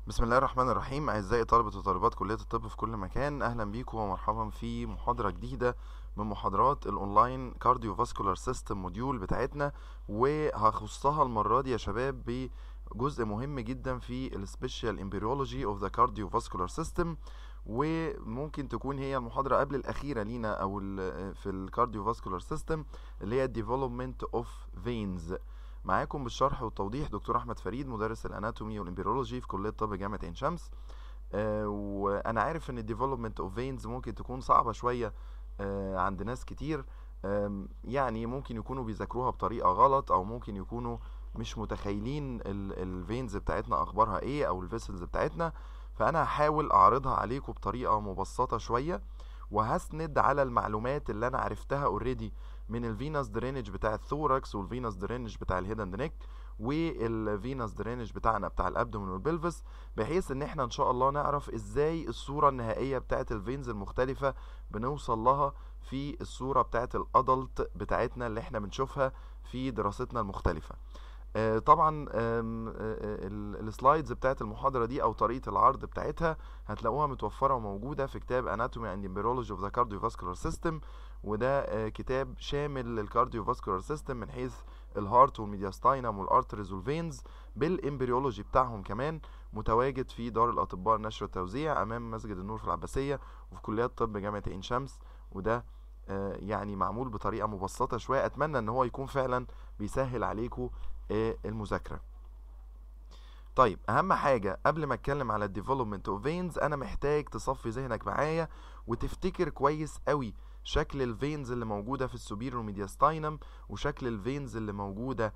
بسم الله الرحمن الرحيم أعزائي طلبة وطالبات كلية الطب في كل مكان أهلا بيكم ومرحبا في محاضرة جديدة من محاضرات الأونلاين كارديو فاسكولار سيستم موديول بتاعتنا وهخصها المرة دي يا شباب بجزء مهم جدا في السبيشال امبريولوجي اوف ذا كارديو فاسكولار سيستم وممكن تكون هي المحاضرة قبل الأخيرة لينا أو ال- في الكارديو فاسكولار سيستم اللي هي development of veins معاكم بالشرح والتوضيح دكتور احمد فريد مدرس الاناتومي والامبريولوجي في كليه طب جامعه عين شمس آه وانا عارف ان الديفلوبمنت اوف فينز ممكن تكون صعبه شويه آه عند ناس كتير آم، يعني ممكن يكونوا بيذاكروها بطريقه غلط او ممكن يكونوا مش متخيلين الفينز بتاعتنا اخبارها ايه او الفيسلز بتاعتنا فانا هحاول اعرضها عليكم بطريقه مبسطه شويه وهسند على المعلومات اللي انا عرفتها اوريدي من الفينوس درينج بتاع الثوركس والفينوس درينج بتاع الهيد اند نيك والفينوس درينج بتاعنا بتاع الابدومين والبلفس بحيث ان احنا ان شاء الله نعرف ازاي الصوره النهائيه بتاعت الفينز المختلفه بنوصل لها في الصوره بتاعت الادلت بتاعتنا اللي احنا بنشوفها في دراستنا المختلفه آه، طبعا آم، آه، آه، ال- السلايدز بتاعت المحاضرة دي أو طريقة العرض بتاعتها هتلاقوها متوفرة وموجودة في كتاب Anatomy and Embryology of the Cardiovascular System وده آه، كتاب شامل للكارديوفاسكولار سيستم من حيث الهارت والميدياستاينم والارتريز والفينز بالامبريولوجي بتاعهم كمان متواجد في دار الاطباء نشر التوزيع امام مسجد النور في العباسيه وفي كليات طب جامعه عين شمس وده آه، يعني معمول بطريقه مبسطه شويه اتمنى ان هو يكون فعلا بيسهل عليكم آه، المذاكره طيب اهم حاجه قبل ما اتكلم على الديفلوبمنت اوف فينز انا محتاج تصفي ذهنك معايا وتفتكر كويس قوي شكل الفينز اللي موجوده في السوبيريور ميدياستاينم وشكل الفينز اللي موجوده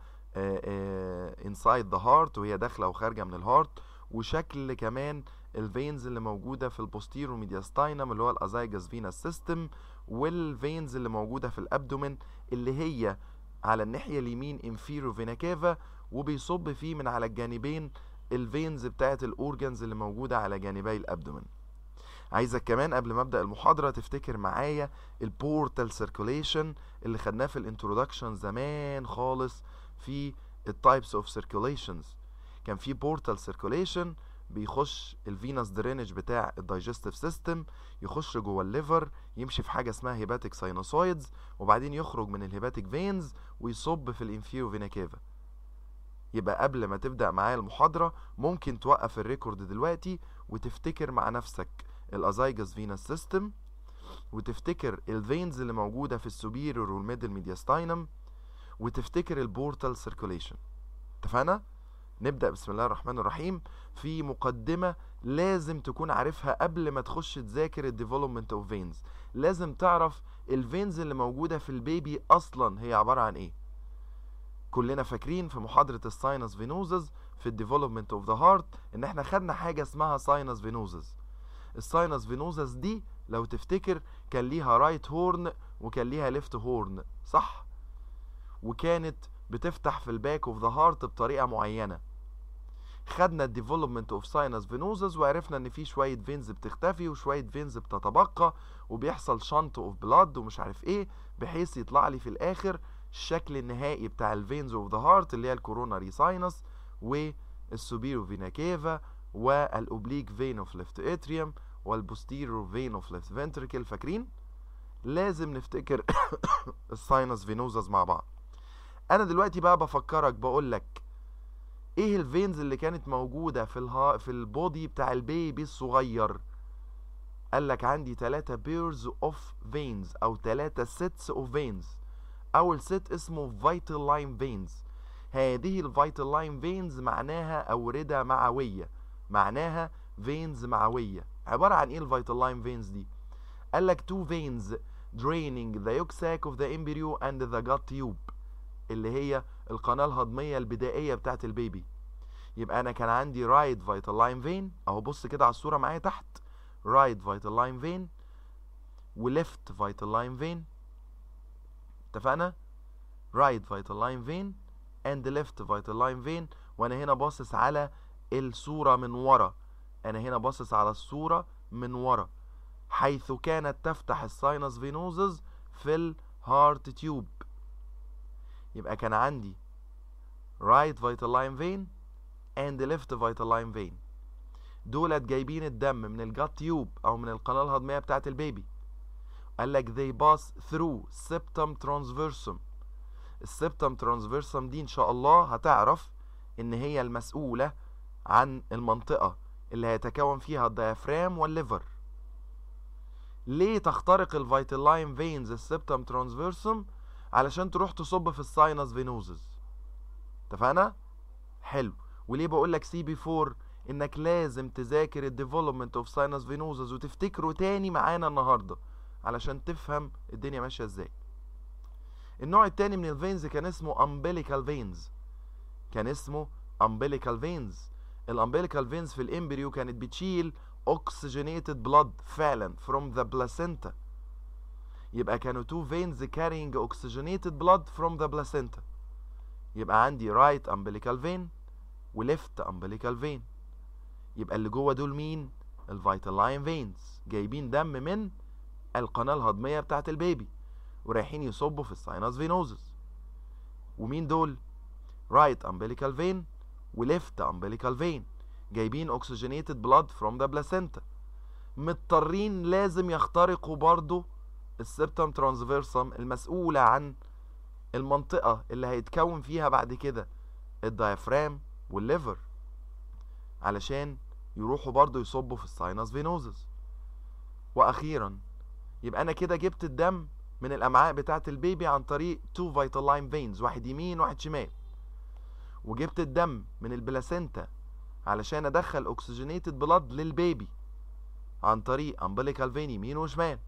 انسايد ذا هارت وهي داخله وخارجه من الهارت وشكل كمان الفينز اللي موجوده في البوستيريور ميدياستاينم اللي هو الازايجس فينس سيستم والفينز اللي موجوده في الابدومين اللي هي على الناحيه اليمين انفيرو فينا كافا وبيصب فيه من على الجانبين الفينز بتاعت الاورجنز اللي موجوده على جانبي الابدومين عايزك كمان قبل ما ابدا المحاضره تفتكر معايا البورتال سيركوليشن اللي خدناه في الانترودكشن زمان خالص في التايبس اوف سيركوليشنز كان في بورتال سيركوليشن بيخش الفينوس درينج بتاع الدايجستيف سيستم يخش جوه الليفر يمشي في حاجه اسمها هيباتيك ساينوسويدز وبعدين يخرج من الهيباتيك فينز ويصب في الانفيرو فينا كيفا يبقى قبل ما تبدا معايا المحاضره ممكن توقف الريكورد دلوقتي وتفتكر مع نفسك الازايجس فينس سيستم وتفتكر الفينز اللي موجوده في السوبيريور والميدل ميدياستاينم وتفتكر البورتال سيركوليشن اتفقنا نبدا بسم الله الرحمن الرحيم في مقدمه لازم تكون عارفها قبل ما تخش تذاكر الديفلوبمنت اوف فينز لازم تعرف الفينز اللي موجوده في البيبي اصلا هي عباره عن ايه كلنا فاكرين في محاضره الساينس فينوزز في الديفلوبمنت اوف ذا هارت ان احنا خدنا حاجه اسمها ساينس فينوزز الساينس فينوزس دي لو تفتكر كان ليها رايت هورن وكان ليها ليفت هورن صح وكانت بتفتح في الباك اوف ذا هارت بطريقه معينه خدنا الديفلوبمنت اوف ساينس فينوزس وعرفنا ان في شويه فينز بتختفي وشويه فينز بتتبقى وبيحصل شنط اوف بلاد ومش عارف ايه بحيث يطلع لي في الاخر الشكل النهائي بتاع الفينز اوف ذا هارت اللي هي الكوروناري ساينس والسوبيرو فينا كيفا والاوبليك فين اوف ليفت اتريوم والبوستيريور فين اوف ليفت فنتريكل فاكرين لازم نفتكر الساينس فينوزز مع بعض انا دلوقتي بقى بفكرك بقول لك ايه الفينز اللي كانت موجوده في الها في البودي بتاع البيبي الصغير قال لك عندي ثلاثة بيرز اوف فينز او ثلاثة سيتس اوف فينز اول سيت اسمه فيتال لاين فينز هذه الفيتال لاين فينز معناها اوردة معوية معناها فينز معوية عبارة عن ايه الفيتال لاين فينز دي قال لك two veins draining the yolk sac of the embryo and the gut tube اللي هي القناة الهضمية البدائية بتاعت البيبي يبقى انا كان عندي right vital line vein اهو بص كده على الصورة معايا تحت right vital line vein و left vital line vein اتفقنا right vital line vein and left vital line vein وانا هنا باصص على الصورة من ورا انا هنا باصص على الصورة من ورا حيث كانت تفتح الساينس فينوزز في الهارت تيوب يبقى كان عندي right vital line vein and left vital line vein دولت جايبين الدم من الجات تيوب او من القناه الهضميه بتاعه البيبي قال لك they pass through septum transversum السبتم transversum دي ان شاء الله هتعرف ان هي المسؤوله عن المنطقه اللي هيتكون فيها الديافرام والليفر ليه تخترق الفيتالاين فينز السبتم ترانسفيرسوم علشان تروح تصب في الساينس فينوزز اتفقنا حلو وليه بقول لك سي بي 4 انك لازم تذاكر الديفلوبمنت اوف ساينس فينوزز وتفتكره تاني معانا النهارده علشان تفهم الدنيا ماشيه ازاي النوع التاني من الفينز كان اسمه امبليكال فينز كان اسمه امبليكال فينز الامبليكال فينز في الامبريو كانت بتشيل oxygenated blood فعلا from the placenta يبقى كانوا two veins carrying oxygenated blood from the placenta يبقى عندي right umbilical vein و left umbilical vein يبقى اللي جوه دول مين الفيتالاين فينز جايبين دم من القناة الهضمية بتاعة البيبي ورايحين يصبوا في الساينس فينوزس ومين دول right umbilical vein و left umbilical vein جايبين oxygenated blood from the placenta مضطرين لازم يخترقوا برضو السبتم ترانسفيرسم المسؤولة عن المنطقة اللي هيتكون فيها بعد كده الديافرام والليفر علشان يروحوا برضو يصبوا في الساينس فينوزس واخيرا يبقى انا كده جبت الدم من الامعاء بتاعه البيبي عن طريق تو فيتالاين فينز واحد يمين واحد شمال وجبت الدم من البلاسينتا علشان ادخل اوكسجينيتد بلاد للبيبي عن طريق امبليكال فين يمين وشمال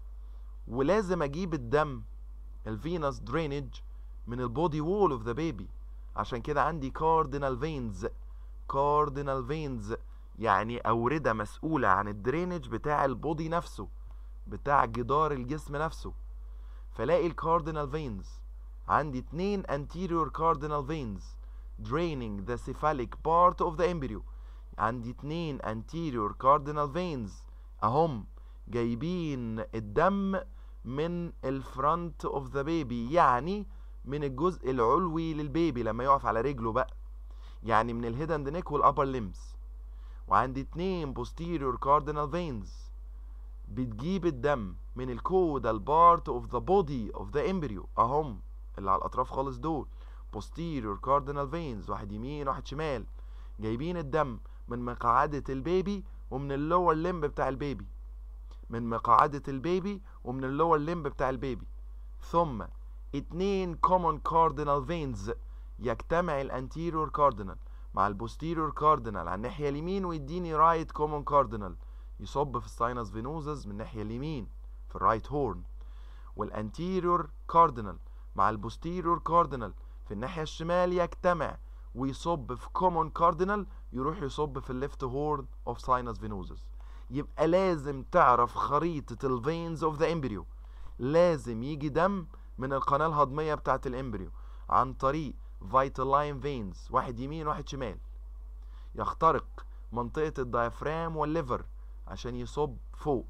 ولازم اجيب الدم الفينوس درينج من البودي وول اوف ذا بيبي عشان كده عندي كاردينال فينز كاردينال فينز يعني أوردة مسؤولة عن الدرينج بتاع البودي نفسه بتاع جدار الجسم نفسه فلاقي الكاردينال فينز عندي اتنين anterior cardinal veins draining the cephalic part of the embryo عندي اتنين anterior cardinal veins اهم جايبين الدم من الفرونت اوف ذا بيبي يعني من الجزء العلوي للبيبي لما يقف على رجله بقى يعني من الهيد اند نيك والابر ليمز وعندي اتنين posterior cardinal veins بتجيب الدم من الكودال بارت اوف ذا بودي اوف ذا امبريو اهم اللي على الاطراف خالص دول posterior cardinal veins واحد يمين واحد شمال جايبين الدم من مقعدة البيبي ومن اللور لمب بتاع البيبي من مقعدة البيبي ومن اللور لمب بتاع البيبي ثم اتنين common cardinal veins يجتمع الانتيريور كاردينال مع البوستيريور كاردينال على الناحية اليمين ويديني رايت كومون كاردينال يصب في الساينس فينوزز من الناحية اليمين في الرايت هورن والانتيريور كاردينال مع البوستيريور كاردينال في الناحية الشمال يجتمع ويصب في كومون كاردينال يروح يصب في الليفت هورن اوف ساينس فينوزز يبقى لازم تعرف خريطة الفينز اوف ذا امبريو لازم يجي دم من القناة الهضمية بتاعة الامبريو عن طريق فيتالاين فينز واحد يمين واحد شمال يخترق منطقة الديافرام والليفر عشان يصب فوق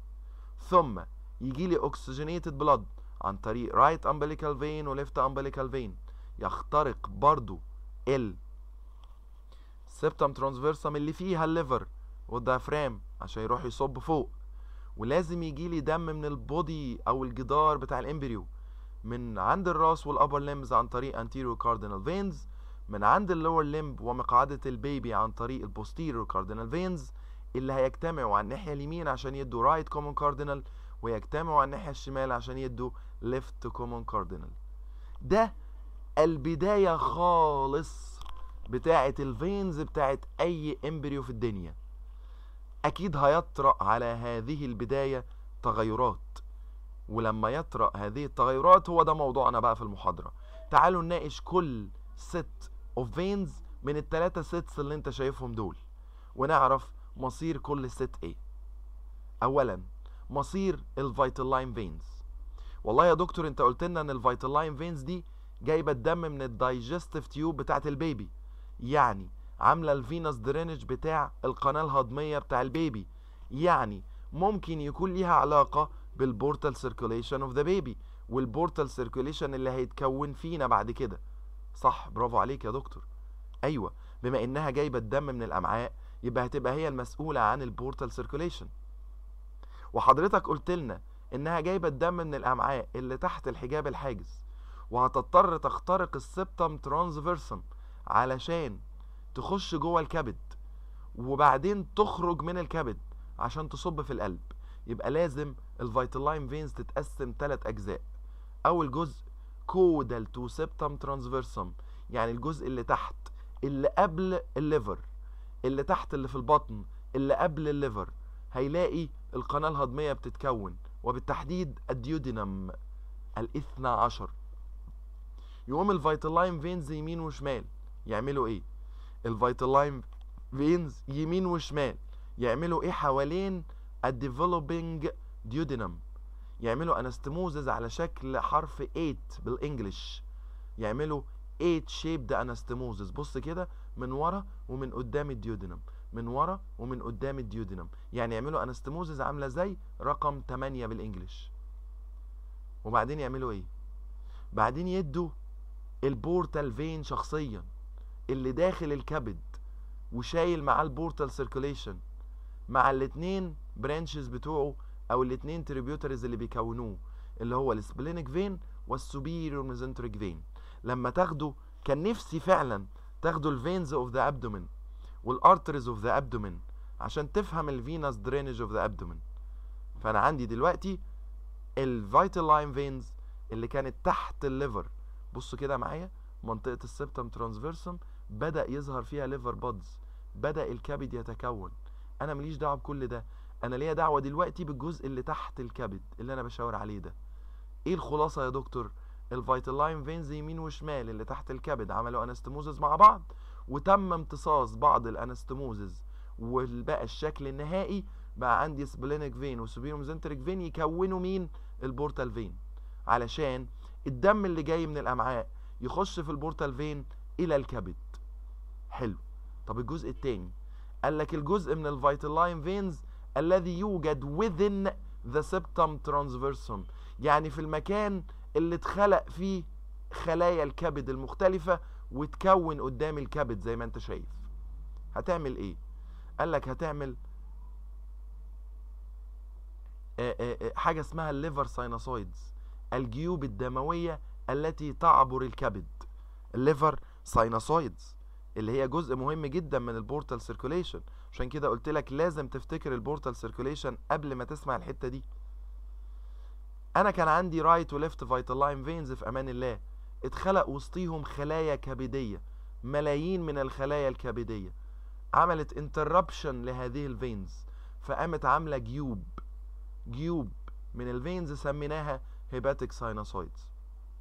ثم يجي لي اوكسجينيتد بلاد عن طريق رايت امبليكال فين وليفت امبليكال فين يخترق برضو ال سبتم ترانسفيرسم اللي فيها الليفر والديافرام عشان يروح يصب فوق ولازم يجي لي دم من البودي او الجدار بتاع الامبريو من عند الراس والابر ليمز عن طريق anterior cardinal veins من عند اللور ليمب ومقعدة البيبي عن طريق البوستيريور cardinal veins اللي هيجتمعوا على الناحية اليمين عشان يدوا رايت كومون كاردينال ويجتمعوا على الناحية الشمال عشان يدوا ليفت كومون كاردينال ده البداية خالص بتاعة الفينز بتاعة أي امبريو في الدنيا أكيد هيطرأ على هذه البداية تغيرات ولما يطرأ هذه التغيرات هو ده موضوعنا بقى في المحاضرة تعالوا نناقش كل ست اوف فينز من التلاتة سيتس اللي انت شايفهم دول ونعرف مصير كل ست ايه اولا مصير الفيتالاين فينز والله يا دكتور انت قلت لنا ان الفيتالاين فينز دي جايبه الدم من الدايجستيف تيوب بتاعه البيبي يعني عامله الفينوس درينج بتاع القناه الهضميه بتاع البيبي يعني ممكن يكون ليها علاقه بالبورتال سيركوليشن اوف ذا بيبي والبورتال سيركوليشن اللي هيتكون فينا بعد كده صح برافو عليك يا دكتور ايوه بما انها جايبه الدم من الامعاء يبقى هتبقى هي المسؤولة عن البورتال سيركوليشن وحضرتك قلت لنا انها جايبة الدم من الامعاء اللي تحت الحجاب الحاجز وهتضطر تخترق السبتم ترانسفيرسم علشان تخش جوه الكبد وبعدين تخرج من الكبد عشان تصب في القلب يبقى لازم الفيتالاين فينز تتقسم ثلاث اجزاء اول جزء كودال تو سبتم ترانسفيرسم يعني الجزء اللي تحت اللي قبل الليفر اللي تحت اللي في البطن اللي قبل الليفر هيلاقي القناة الهضمية بتتكون وبالتحديد الديودينم الاثنى عشر يقوم الفيتالاين فينز يمين وشمال يعملوا ايه الفيتالاين فينز يمين وشمال يعملوا ايه حوالين الديفلوبينج ديودينم يعملوا انستموزز على شكل حرف 8 بالانجلش يعملوا 8 شيبد انستموزز بص كده من ورا ومن قدام الديودينم من ورا ومن قدام الديودينم يعني يعملوا انستموزز عامله زي رقم 8 بالانجلش وبعدين يعملوا ايه بعدين يدوا البورتال فين شخصيا اللي داخل الكبد وشايل معاه البورتال سيركوليشن مع الاتنين برانشز بتوعه او الاتنين تريبيوتريز اللي بيكونوه اللي هو السبلينيك فين والسوبيريور ميزنتريك فين لما تاخدوا كان نفسي فعلا تاخدوا الفينز اوف ذا ابدومين والارتريز اوف ذا ابدومين عشان تفهم الفينس درينج اوف ذا ابدومين فانا عندي دلوقتي الفيتال لاين فينز اللي كانت تحت الليفر بصوا كده معايا منطقه السبتم ترانسفيرسم بدا يظهر فيها ليفر بادز بدا الكبد يتكون انا ماليش دعوه بكل ده انا ليا دعوه دلوقتي بالجزء اللي تحت الكبد اللي انا بشاور عليه ده ايه الخلاصه يا دكتور الفيتالاين فينز يمين وشمال اللي تحت الكبد عملوا انستموزز مع بعض وتم امتصاص بعض الانستموزز وبقى الشكل النهائي بقى عندي سبلينيك فين وسوبيرومزنتريك فين يكونوا مين البورتال فين علشان الدم اللي جاي من الامعاء يخش في البورتال فين الى الكبد حلو طب الجزء التاني قال لك الجزء من الفيتالاين فينز الذي يوجد within the septum transversum يعني في المكان اللي اتخلق فيه خلايا الكبد المختلفة وتكون قدام الكبد زي ما انت شايف هتعمل ايه قال لك هتعمل آآ آآ حاجة اسمها الليفر ساينوسويدز الجيوب الدموية التي تعبر الكبد الليفر ساينوسويدز اللي هي جزء مهم جدا من البورتال سيركوليشن عشان كده قلت لك لازم تفتكر البورتال سيركوليشن قبل ما تسمع الحته دي انا كان عندي رايت وليفت فيتالاين فينز في امان الله اتخلق وسطيهم خلايا كبديه ملايين من الخلايا الكبديه عملت انتربشن لهذه الفينز فقامت عامله جيوب جيوب من الفينز سميناها هيباتيك ساينوسويدز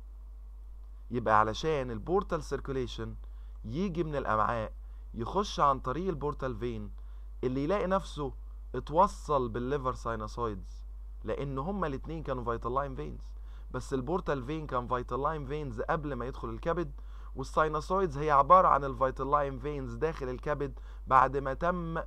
يبقى علشان البورتال سيركوليشن يجي من الامعاء يخش عن طريق البورتال فين اللي يلاقي نفسه اتوصل بالليفر ساينوسويدز لان هما الاتنين كانوا فيتالاين فينز بس البورتال فين كان فيتالاين فينز قبل ما يدخل الكبد والساينوسويدز هي عبارة عن الفيتالاين فينز داخل الكبد بعد ما تم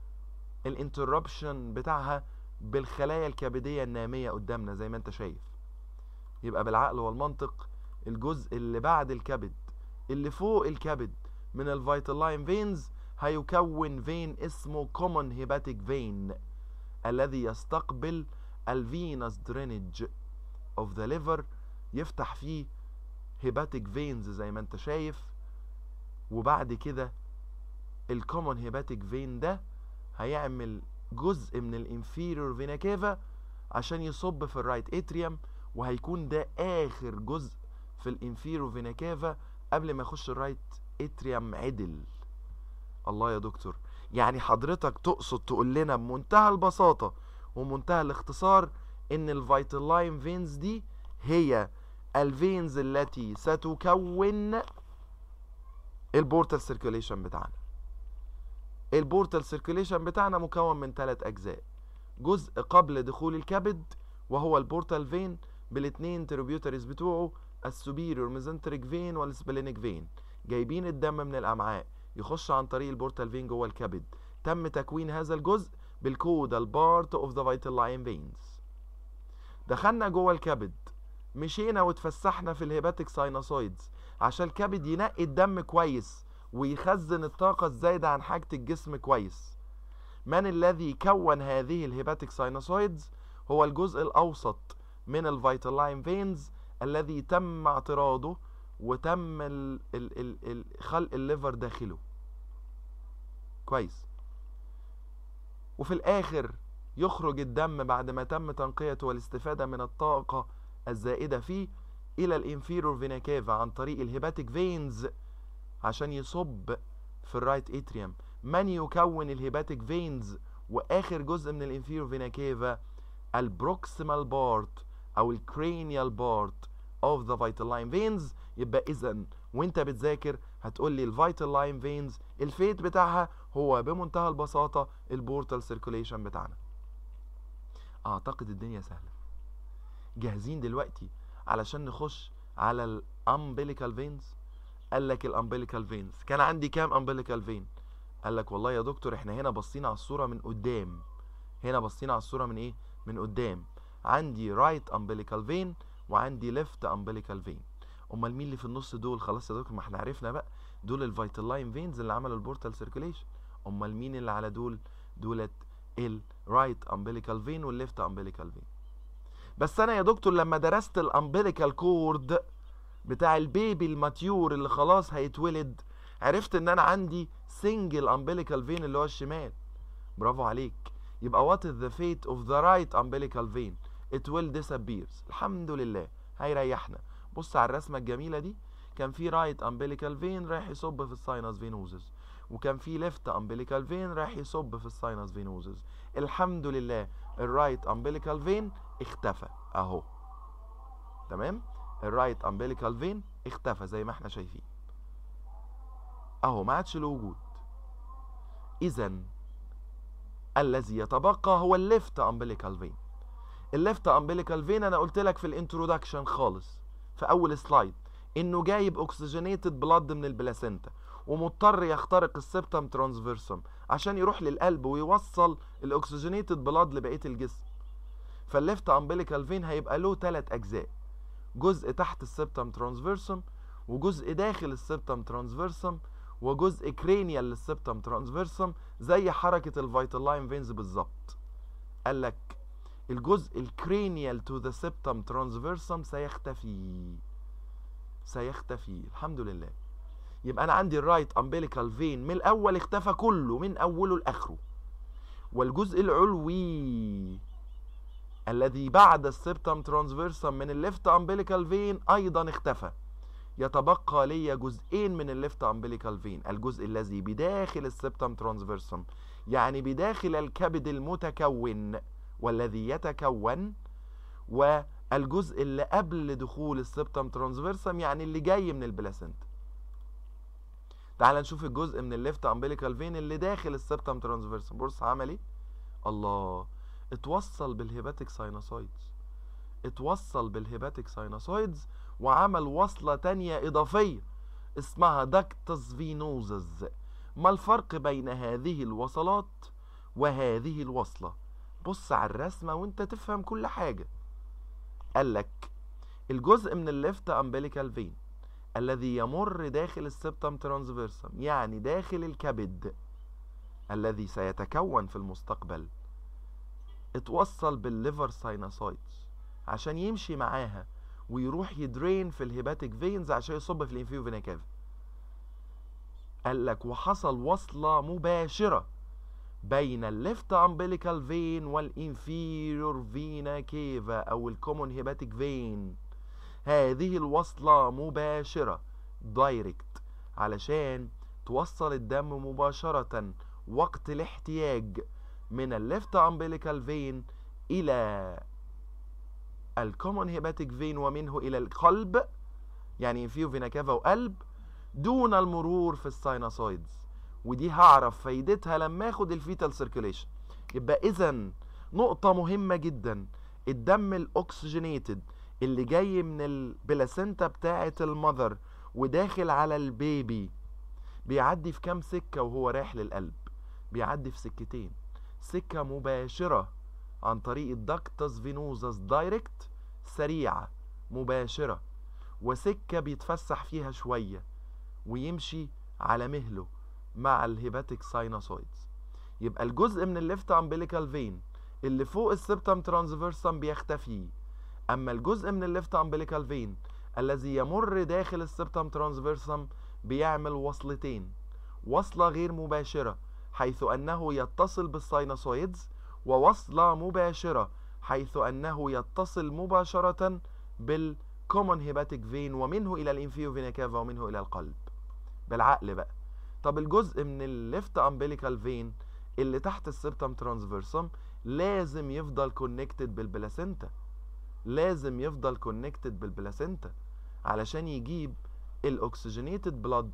الانتربشن بتاعها بالخلايا الكبدية النامية قدامنا زي ما انت شايف يبقى بالعقل والمنطق الجزء اللي بعد الكبد اللي فوق الكبد من الفيتالاين فينز هيكون فين اسمه common hepatic vein الذي يستقبل الفينس درينج اوف ذا ليفر يفتح فيه هيباتيك فينز زي ما انت شايف وبعد كده الكومون هيباتيك فين ده هيعمل جزء من الانفيريور فينا كيفا عشان يصب في الرايت اتريوم وهيكون ده اخر جزء في الانفيريور فينا كيفا قبل ما يخش الرايت اتريوم عدل الله يا دكتور يعني حضرتك تقصد تقول لنا بمنتهى البساطة ومنتهى الاختصار ان الفيتالاين فينز دي هي الفينز التي ستكون البورتال سيركيوليشن بتاعنا البورتال سيركيوليشن بتاعنا مكون من ثلاث اجزاء جزء قبل دخول الكبد وهو البورتال فين بالاتنين تريبيوتريز بتوعه السوبيريور ميزنتريك فين والسبلينيك فين جايبين الدم من الامعاء يخش عن طريق البورتال فين جوه الكبد تم تكوين هذا الجزء بالكودال بارت اوف ذا فيتال لاين فينز دخلنا جوه الكبد مشينا واتفسحنا في الهيباتيك ساينوسويدز عشان الكبد ينقي الدم كويس ويخزن الطاقة الزايدة عن حاجة الجسم كويس من الذي كون هذه الهيباتيك ساينوسويدز هو الجزء الأوسط من الفيتالاين فينز الذي تم اعتراضه وتم ال ال ال ال خلق الليفر داخله كويس وفي الآخر يخرج الدم بعد ما تم تنقيته والاستفادة من الطاقة الزائدة فيه إلى الانفيرور فينا كافا عن طريق الهيباتيك فينز عشان يصب في الرايت اتريوم من يكون الهيباتيك فينز واخر جزء من الانفيرور فينا كافا البروكسيمال بارت او الكرينيال بارت اوف ذا فيتال لاين فينز يبقى اذا وانت بتذاكر هتقول لي الفيتال لاين فينز الفيت بتاعها هو بمنتهى البساطه البورتال سيركوليشن بتاعنا اعتقد الدنيا سهله جاهزين دلوقتي علشان نخش على الامبليكال فينز قال لك الامبليكال فينز كان عندي كام امبليكال فين قال لك والله يا دكتور احنا هنا باصين على الصوره من قدام هنا باصين على الصوره من ايه من قدام عندي رايت امبليكال فين وعندي ليفت امبليكال فين امال مين اللي في النص دول خلاص يا دكتور ما احنا عرفنا بقى دول الفيتال لاين فينز اللي عملوا البورتال سيركيليشن امال مين اللي على دول دولت الرايت امبليكال فين والليفت امبليكال فين بس انا يا دكتور لما درست الامبليكال كورد بتاع البيبي الماتيور اللي خلاص هيتولد عرفت ان انا عندي سنجل امبليكال فين اللي هو الشمال برافو عليك يبقى what is the fate of the right umbilical vein it will disappears الحمد لله هيريحنا بص على الرسمه الجميله دي كان في رايت امبليكال فين رايح يصب في الساينس فينوزز وكان في ليفت امبليكال فين رايح يصب في الساينس فينوزز الحمد لله الرايت امبليكال فين اختفى اهو تمام الرايت امبليكال فين اختفى زي ما احنا شايفين اهو ما عادش له وجود اذا الذي يتبقى هو الليفت امبليكال فين الليفت امبليكال فين انا قلت لك في الانترودكشن خالص في اول سلايد انه جايب اوكسجينيتد بلاد من البلاسينتا ومضطر يخترق السبتم ترانسفيرسم عشان يروح للقلب ويوصل الاكسجينيتد بلاد لبقيه الجسم فالليفت امبليكال فين هيبقى له ثلاث اجزاء جزء تحت السبتم ترانسفيرسم وجزء داخل السبتم ترانسفيرسم وجزء كرينيال للسبتم ترانسفيرسم زي حركه الفيتال لاين فينز بالظبط قال لك الجزء الكرينيال تو ذا سبتم ترانسفيرسم سيختفي سيختفي الحمد لله يبقى انا عندي الرايت امبليكال فين من الاول اختفى كله من اوله لاخره والجزء العلوي الذي بعد السبتم ترانسفيرسم من الليفت امبليكال فين ايضا اختفى يتبقى لي جزئين من الليفت امبليكال فين الجزء الذي بداخل السبتم ترانسفيرسم يعني بداخل الكبد المتكون والذي يتكون والجزء اللي قبل دخول السبتم ترانسفيرسم يعني اللي جاي من البلاسنتا تعال نشوف الجزء من الليفت امبليكال فين اللي داخل السبتم ترانسفيرسم بص عمل ايه الله اتوصل بالهيباتيك ساينوسويدز اتوصل بالهيباتيك ساينوسويدز وعمل وصلة تانية إضافية اسمها داكتس فينوزز ما الفرق بين هذه الوصلات وهذه الوصلة بص على الرسمة وانت تفهم كل حاجة قالك الجزء من الليفت امبليكال فين الذي يمر داخل السبتم ترانسفيرسم يعني داخل الكبد الذي سيتكون في المستقبل اتوصل بالليفر ساينوسايدز عشان يمشي معاها ويروح يدرين في الهيباتيك فينز عشان يصب في الانفيو فينا كافا قال لك وحصل وصلة مباشرة بين الليفت امبليكال فين والانفيرور فينا كيفا او الكومون هيباتيك فين هذه الوصلة مباشرة دايركت علشان توصل الدم مباشرة وقت الاحتياج من الليفت امبليكال فين الى الكومون هيباتيك فين ومنه الى القلب يعني انفيو فينا كافا وقلب دون المرور في الساينوسويدز ودي هعرف فايدتها لما اخد الفيتال سيركيليشن يبقى اذا نقطة مهمة جدا الدم الاكسجينيتد اللي جاي من البلاسنتا بتاعة المذر وداخل على البيبي بيعدي في كام سكة وهو رايح للقلب بيعدي في سكتين سكة مباشرة عن طريق الدكتس فينوزس دايركت سريعة مباشرة وسكة بيتفسح فيها شوية ويمشي على مهله مع الهيباتيك ساينوسويدز يبقى الجزء من الليفت امبليكال فين اللي فوق السبتم ترانسفيرسم بيختفي اما الجزء من الليفت امبليكال فين الذي يمر داخل السبتم ترانسفيرسم بيعمل وصلتين وصلة غير مباشرة حيث أنه يتصل بالساينوسويدز ووصلة مباشرة حيث أنه يتصل مباشرة بالكومون هيباتيك فين ومنه إلى الانفيو فينا كافا ومنه إلى القلب بالعقل بقى طب الجزء من الليفت امبليكال فين اللي تحت السبتم ترانسفيرسم لازم يفضل كونكتد بالبلاسينتا لازم يفضل كونكتد بالبلاسينتا علشان يجيب الاكسجينيتد بلاد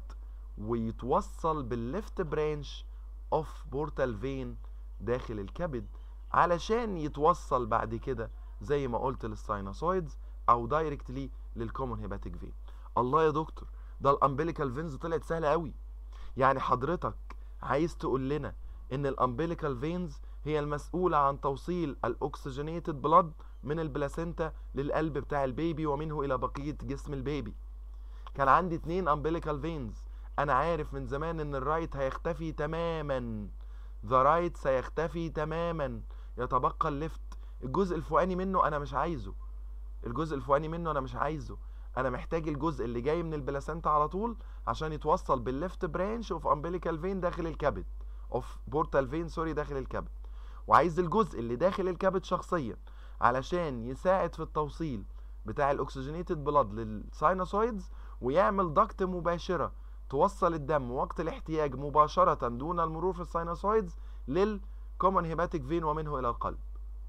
ويتوصل بالليفت برانش اوف بورتال فين داخل الكبد علشان يتوصل بعد كده زي ما قلت للساينوسويدز او دايركتلي للكومون هيباتيك فين الله يا دكتور ده الامبليكال فينز طلعت سهله قوي يعني حضرتك عايز تقول لنا ان الامبليكال فينز هي المسؤولة عن توصيل الاكسجينيتد بلاد من البلاسينتا للقلب بتاع البيبي ومنه الى بقية جسم البيبي كان عندي اتنين امبليكال فينز انا عارف من زمان ان الرايت هيختفي تماما ذا رايت سيختفي تماما يتبقى الليفت الجزء الفوقاني منه انا مش عايزه الجزء الفوقاني منه انا مش عايزه انا محتاج الجزء اللي جاي من البلاسينتا على طول عشان يتوصل بالليفت برانش اوف امبليكال فين داخل الكبد اوف بورتال فين سوري داخل الكبد وعايز الجزء اللي داخل الكبد شخصيا علشان يساعد في التوصيل بتاع الاكسجينيتد بلاد للساينوسويدز ويعمل ضغط مباشره توصل الدم وقت الاحتياج مباشره دون المرور في الساينوسويدز للكومن هيباتيك فين ومنه الى القلب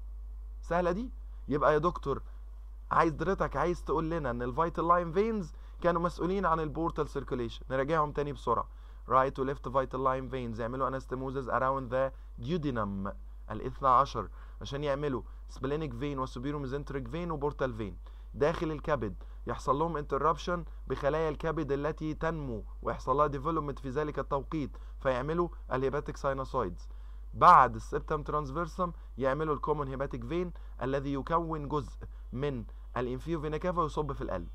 سهله دي يبقى يا دكتور عايز حضرتك عايز تقول لنا ان الفيتال لاين فينز كانوا مسؤولين عن البورتال سيركوليشن نراجعهم تاني بسرعه رايت وليفت فيتال لاين فينز يعملوا انستموزز اراوند ذا ديودينم الاثنى عشر عشان يعملوا سبلينيك فين وسوبيرو ميزنتريك فين وبورتال فين داخل الكبد يحصل لهم انتربشن بخلايا الكبد التي تنمو ويحصل لها ديفلوبمنت في ذلك التوقيت فيعملوا الهيباتيك ساينوسويدز بعد السبتم ترانسفيرسم يعملوا الكومون هيباتيك فين الذي يكون جزء من الانفيو فينا كافا ويصب في القلب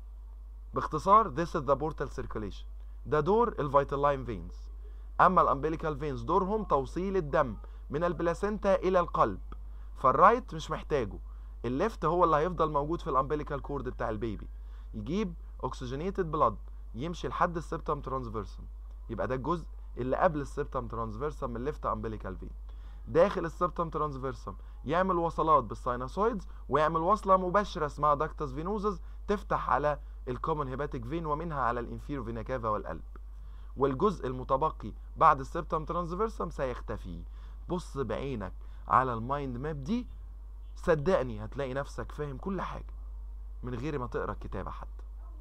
باختصار this is the portal circulation ده دور الفيتال لاين فينز اما الامبليكال فينز دورهم توصيل الدم من البلاسينتا الى القلب فالرايت مش محتاجه الليفت هو اللي هيفضل موجود في الامبليكال كورد بتاع البيبي يجيب اوكسجينيتد بلاد يمشي لحد السبتم ترانسفيرسم يبقى ده الجزء اللي قبل السبتم ترانسفيرسم من الليفت امبليكال فين داخل السبتم ترانسفيرسم يعمل وصلات بالساينوسويدز ويعمل وصله مباشره اسمها داكتس فينوزز تفتح على الكومن هيباتيك فين ومنها على الانفيرو فينا كافا والقلب والجزء المتبقي بعد السبتم ترانسفيرسم سيختفي بص بعينك على المايند ماب دي صدقني هتلاقي نفسك فاهم كل حاجه من غير ما تقرا الكتابه حتى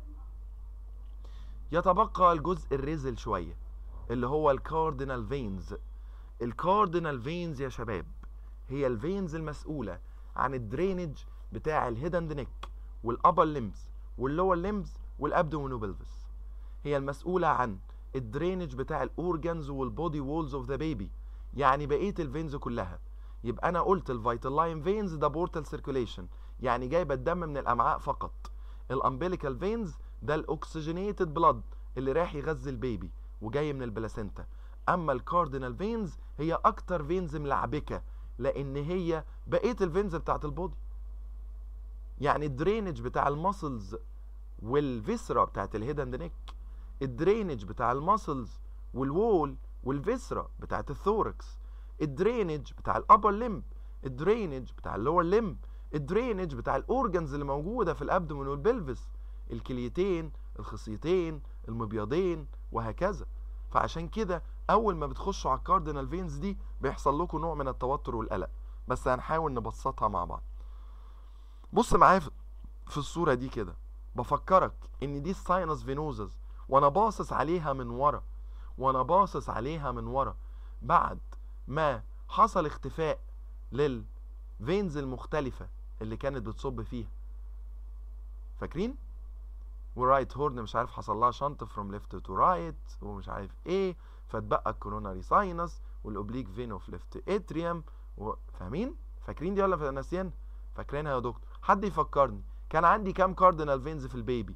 يتبقى الجزء الرزل شويه اللي هو الكاردينال فينز الكاردينال فينز يا شباب هي الفينز المسؤوله عن الدرينج بتاع الهيد اند نيك والابر ليمز واللور ليمز والابدومينوبلفس هي المسؤوله عن الدرينج بتاع الاورجنز والبودي وولز اوف ذا بيبي يعني بقيه الفينز كلها يبقى انا قلت الفيتال لاين فينز ده بورتال سيركوليشن يعني جايبه الدم من الامعاء فقط الامبليكال فينز ده الاكسجينيتد بلاد اللي رايح يغذي البيبي وجاي من البلاسينتا اما الكاردينال فينز هي اكتر فينز ملعبكه لان هي بقيه الفينز بتاعت البودي يعني الدرينج بتاع الماسلز والفيسرا بتاعت الهيد اند نيك الدرينج بتاع الماسلز والوول والفيسرا بتاعت الثوركس الدرينج بتاع الابر ليمب الدرينج بتاع اللور ليمب الدرينج بتاع الاورجنز اللي موجوده في الابدومين والبلفس الكليتين الخصيتين المبيضين وهكذا فعشان كده اول ما بتخشوا على الكاردينال فينز دي بيحصل لكم نوع من التوتر والقلق بس هنحاول نبسطها مع بعض بص معايا في الصوره دي كده بفكرك ان دي الساينس فينوزز وانا باصص عليها من ورا وانا باصص عليها من ورا بعد ما حصل اختفاء للفينز المختلفة اللي كانت بتصب فيها فاكرين ورايت هورن مش عارف حصل لها شنط فروم ليفت تو رايت ومش عارف ايه فاتبقى الكوروناري ساينس والاوبليك فين اوف ليفت اتريوم فاهمين فاكرين دي ولا ناسيين فاكرينها يا دكتور حد يفكرني كان عندي كام كاردينال فينز في البيبي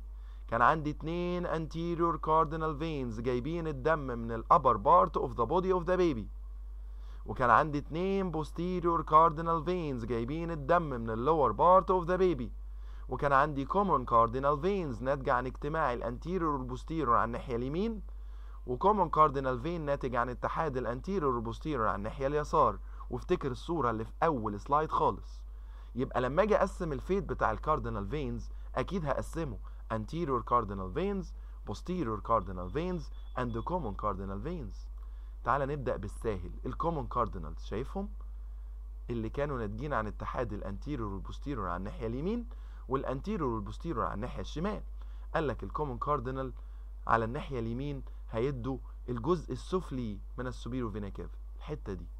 كان عندي اتنين anterior cardinal veins جايبين الدم من ال upper part of the body of the baby وكان عندي اتنين posterior cardinal veins جايبين الدم من ال lower part of the baby وكان عندي common cardinal veins ناتجة عن اجتماع الانتيريور والبوستيريور على الناحية اليمين وكومن كاردينال فين ناتج عن اتحاد الانتيريور والبوستيريور على الناحية اليسار وافتكر الصورة اللي في أول سلايد خالص يبقى لما اجي اقسم الفيت بتاع الكاردينال فينز اكيد هقسمه anterior cardinal veins posterior cardinal veins and the common cardinal veins تعال نبدأ بالساهل الكومن كاردينالز شايفهم اللي كانوا ناتجين عن اتحاد الانتيريور والبوستيريور على الناحية اليمين والانتيريور والبوستيريور على الناحية الشمال قال لك الكومن كاردينال على الناحية اليمين هيدوا الجزء السفلي من السوبيرو فينا كافا الحتة دي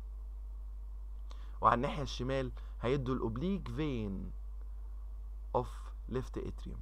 وعلى الناحية الشمال هيدوا الاوبليك فين اوف ليفت اتريوم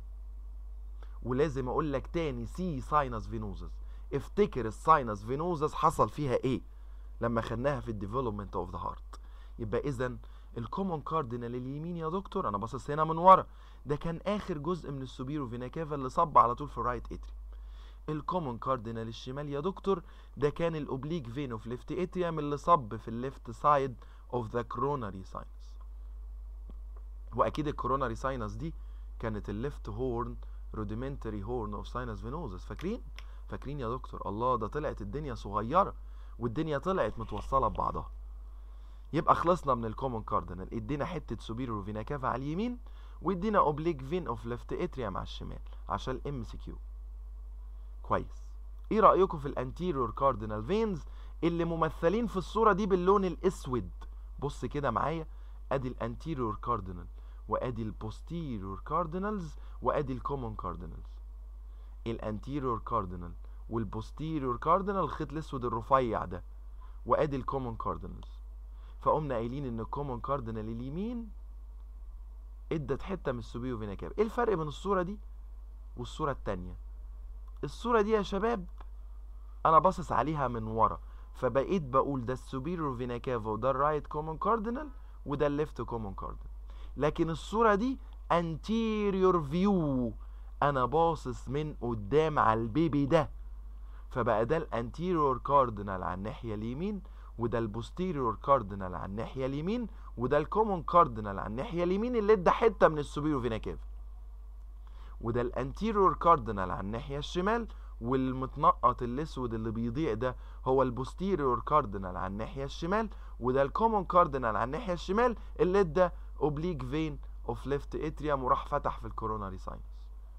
ولازم اقول لك تاني سي ساينس فينوزس افتكر الساينس فينوزس حصل فيها ايه لما خدناها في الديفلوبمنت اوف ذا هارت يبقى اذا الكومون كاردينال اليمين يا دكتور انا باصص هنا من ورا ده كان اخر جزء من السوبيرو فينا كافا اللي صب على طول في الرايت اتريوم الكومون كاردينال الشمال يا دكتور ده كان الاوبليك فين اوف ليفت اتريوم اللي صب في الليفت سايد اوف ذا كروناري ساينس واكيد الكروناري ساينس دي كانت الليفت هورن روديمنتري هورن اوف ساينس فينوزس فاكرين فاكرين يا دكتور الله ده طلعت الدنيا صغيره والدنيا طلعت متوصله ببعضها يبقى خلصنا من الكومون كاردينال ادينا حته سوبيريور فينا كافا على اليمين وادينا اوبليك فين اوف ليفت اتريوم على الشمال عشان الام سي كيو كويس ايه رايكم في الانتيريور كاردينال فينز اللي ممثلين في الصوره دي باللون الاسود بص كده معايا ادي الانتيريور كاردينال وادي البوستيريور كاردينالز وادي الكومون كاردينالز الانتيريور كاردينال والبوستيريور كاردينال الخيط الاسود الرفيع ده وادي الكومون كاردينالز فقمنا قايلين ان الكومون كاردينال اليمين ادت حته من السوبيو فينا كافا ايه الفرق بين الصوره دي والصوره التانية الصوره دي يا شباب انا باصص عليها من ورا فبقيت بقول ده السوبيريور فينا كافا وده الرايت كومون كاردينال وده الليفت كومون كاردينال لكن الصوره دي انتيريور فيو انا باصص من قدام على البيبي ده فبقى ده الانتيريور كاردينال على الناحيه اليمين وده البوستيريور كاردينال على الناحيه اليمين وده الكومون كاردينال على الناحيه اليمين اللي ادى حته من السوبيريور فينا كافا وده الانتيريور كاردينال على الناحيه الشمال والمتنقط الاسود اللي بيضيع ده هو البوستيريور كاردينال على الناحيه الشمال وده الكومون كاردينال على الناحيه الشمال اللي ادى اوبليك فين اوف ليفت اتريوم وراح فتح في الكوروناري ساينس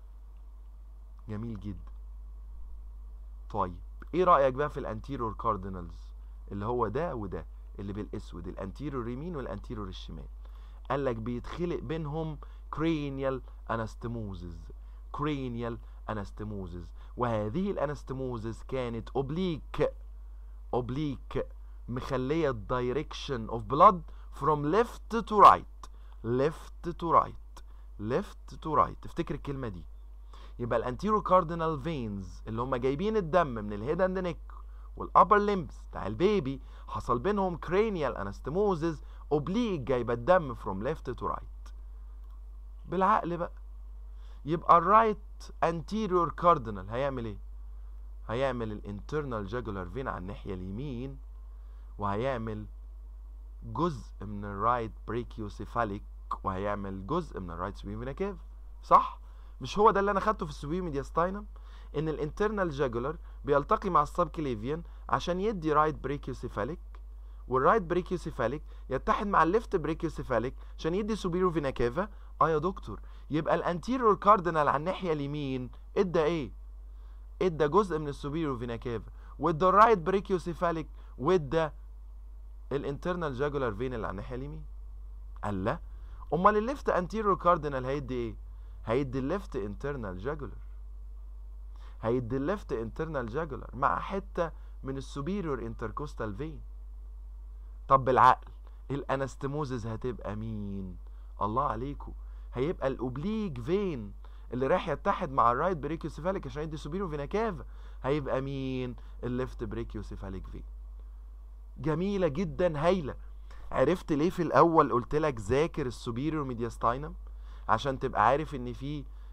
جميل جدا طيب ايه رايك بقى في الانتيريور كاردينالز اللي هو ده وده اللي بالاسود الانتيريور يمين والانتيريور الشمال قال لك بيتخلق بينهم كرينيال انستموزز كرينيال انستموزز وهذه الانستموزز كانت اوبليك اوبليك مخليه الدايركشن اوف بلاد فروم ليفت تو رايت ليفت تو رايت ليفت تو رايت افتكر الكلمه دي يبقى الانتيرو كاردينال فينز اللي هم جايبين الدم من الهيد اند نيك والابر ليمبس بتاع البيبي حصل بينهم كرينيال انستموزز اوبليك جايبه الدم فروم ليفت تو رايت بالعقل بقى يبقى الرايت انتيريور كاردينال هيعمل ايه هيعمل الانترنال جاجولار فين على الناحيه اليمين وهيعمل جزء من الرايت بريكيوسيفاليك وهيعمل جزء من الرايت سوبيم فينا كيف صح مش هو ده اللي انا خدته في السوبيم ميدياستاينم ان الانترنال جاجولار بيلتقي مع السب كليفيان عشان يدي رايت بريكيوسيفاليك والرايت بريكيوسيفاليك يتحد مع الليفت بريكيوسيفاليك عشان يدي سوبيرو فينا كيفا اه يا دكتور يبقى الانتيريور كاردينال على الناحيه اليمين ادى ايه ادى جزء من السوبيرو فينا كيفا وادى الرايت بريكيوسيفاليك وادى الانترنال جاجولار فين اللي على الناحيه اليمين قال لا امال الليفت انتيريور كاردينال هيدي ايه هيدي الليفت انترنال جاجولار هيدي الليفت انترنال جاجولار مع حته من السوبيريور انتركوستال فين طب بالعقل الانستموزز هتبقى مين الله عليكم هيبقى الاوبليك فين اللي رايح يتحد مع الرايت بريكيوسيفاليك عشان يدي سوبيريور فينا كافا هيبقى مين الليفت بريكيوسيفاليك فين جميله جدا هايله عرفت ليه في الاول قلت لك ذاكر السوبيريور ميدياستاينم عشان تبقى عارف ان في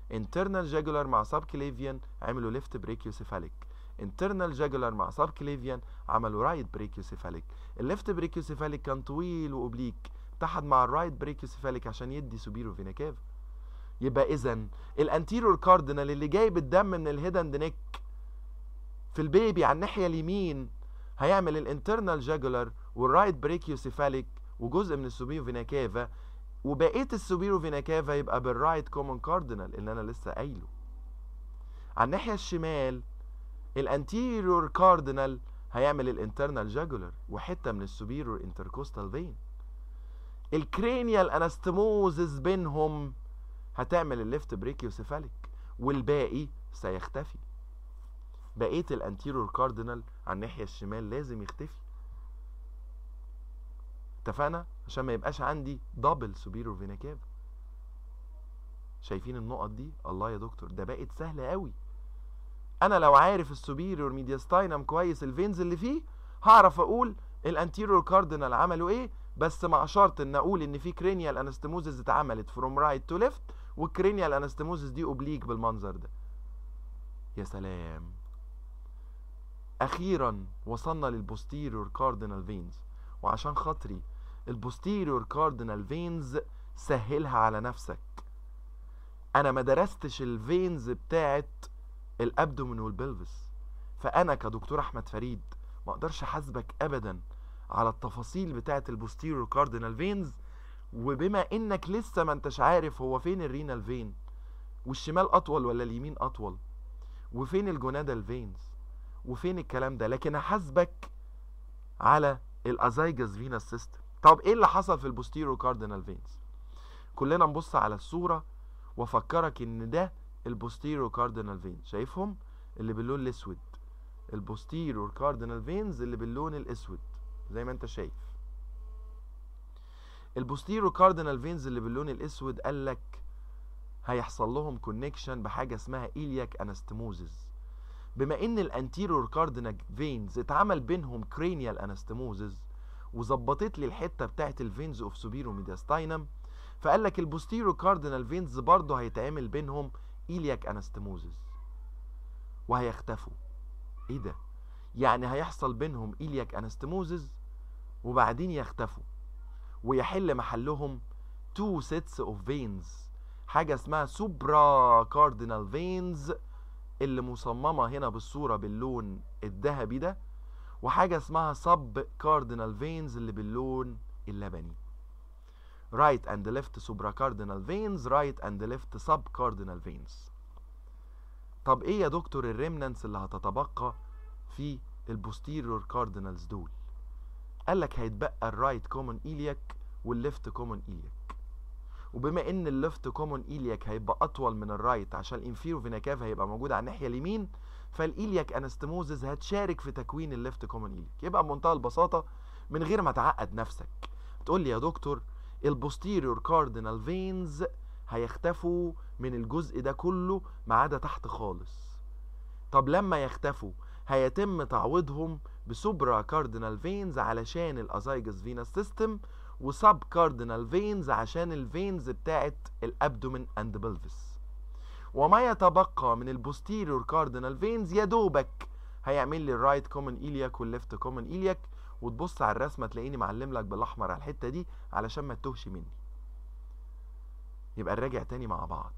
internal jugular مع subclavian عملوا left brachiocephalic internal jugular مع subclavian عملوا right brachiocephalic الليفت brachiocephalic كان طويل واوبليك اتحد مع الرايت brachiocephalic عشان يدي superior vena cava يبقى اذا الانتيريور كاردينال اللي جايب الدم من الهيد اند نيك في البيبي على الناحيه اليمين هيعمل الانترنال جاجولار والرايت بريكيوسيفاليك وجزء من السوبيرو فينا كافا وبقيه السوبيرو فينا كافا يبقى بالرايت كومن كاردينال اللي انا لسه قايله على الناحيه الشمال الانتيريور كاردينال هيعمل الانترنال جاجولار وحته من السوبيرور انتركوستال فين الكرينيال انستموزز بينهم هتعمل الليفت بريكيوسيفاليك والباقي سيختفي بقيه الانتيريور كاردينال على الناحيه الشمال لازم يختفي اتفقنا عشان ما يبقاش عندي دبل سوبيرور فينا كافا شايفين النقط دي الله يا دكتور ده بقت سهله قوي انا لو عارف السوبيريور ميدياستاينم كويس الفينز اللي فيه هعرف اقول الانتيريور كاردينال عملوا ايه بس مع شرط ان اقول ان في كرينيال انستموزز اتعملت فروم رايت تو ليفت والكرينيال انستموزز دي اوبليك بالمنظر ده يا سلام اخيرا وصلنا للبوستيريور كاردينال فينز وعشان خاطري البوستيريور كاردينال فينز سهلها على نفسك انا ما درستش الفينز بتاعت الابدومين والبلفس فانا كدكتور احمد فريد ما اقدرش احاسبك ابدا على التفاصيل بتاعه البوستيريور كاردينال فينز وبما انك لسه ما انتش عارف هو فين الرينال فين والشمال اطول ولا اليمين اطول وفين الجونادال فينز وفين الكلام ده لكن احاسبك على الازايجس فينس سيستم طب ايه اللي حصل في البوستيريور كاردينال فينز كلنا نبص على الصوره وافكرك ان ده البوستيريور كاردينال فينز شايفهم اللي باللون الاسود البوستيريور كاردينال فينز اللي باللون الاسود زي ما انت شايف البوستيريور كاردينال فينز اللي باللون الاسود قال لك هيحصل لهم كونكشن بحاجه اسمها ايلياك انستموزز بما ان الانتيريور كاردينال فينز اتعمل بينهم كرينيال انستموزز وظبطت لي الحته بتاعت الفينز اوف سوبيرو ميدياستاينم فقال لك البوستيريور كاردينال فينز برضه هيتعمل بينهم ايلياك انستموزز وهيختفوا ايه ده يعني هيحصل بينهم ايلياك انستموزز وبعدين يختفوا ويحل محلهم تو سيتس اوف فينز حاجه اسمها سوبرا كاردينال فينز اللي مصممه هنا بالصوره باللون الذهبي ده وحاجه اسمها سب كاردينال فينز اللي باللون اللبني right and left supracardinal veins right and left subcardinal veins طب ايه يا دكتور الريمنانس اللي هتتبقى في البوستيريور كاردينالز دول قال لك هيتبقى الرايت كومون ايلياك والليفت كومون ايلياك وبما ان الليفت كومون ايلياك هيبقى اطول من الرايت عشان الانفيرو فينا كاف هيبقى موجود على الناحيه اليمين فالايلياك انستموزز هتشارك في تكوين الليفت كومون ايلياك يبقى بمنتهى البساطه من غير ما تعقد نفسك تقول لي يا دكتور البوستيريور كاردينال فينز هيختفوا من الجزء ده كله ما عدا تحت خالص طب لما يختفوا هيتم تعويضهم بسوبرا كاردينال فينز علشان الازايجس فينس سيستم وسب كاردينال فينز عشان الفينز بتاعت الابدومين اند بلفس وما يتبقى من البوستيريور كاردينال فينز يا دوبك هيعمل لي الرايت كومن ايلياك والليفت كومن ايلياك وتبص على الرسمه تلاقيني معلم لك بالاحمر على الحته دي علشان ما تتوهش مني يبقى نراجع تاني مع بعض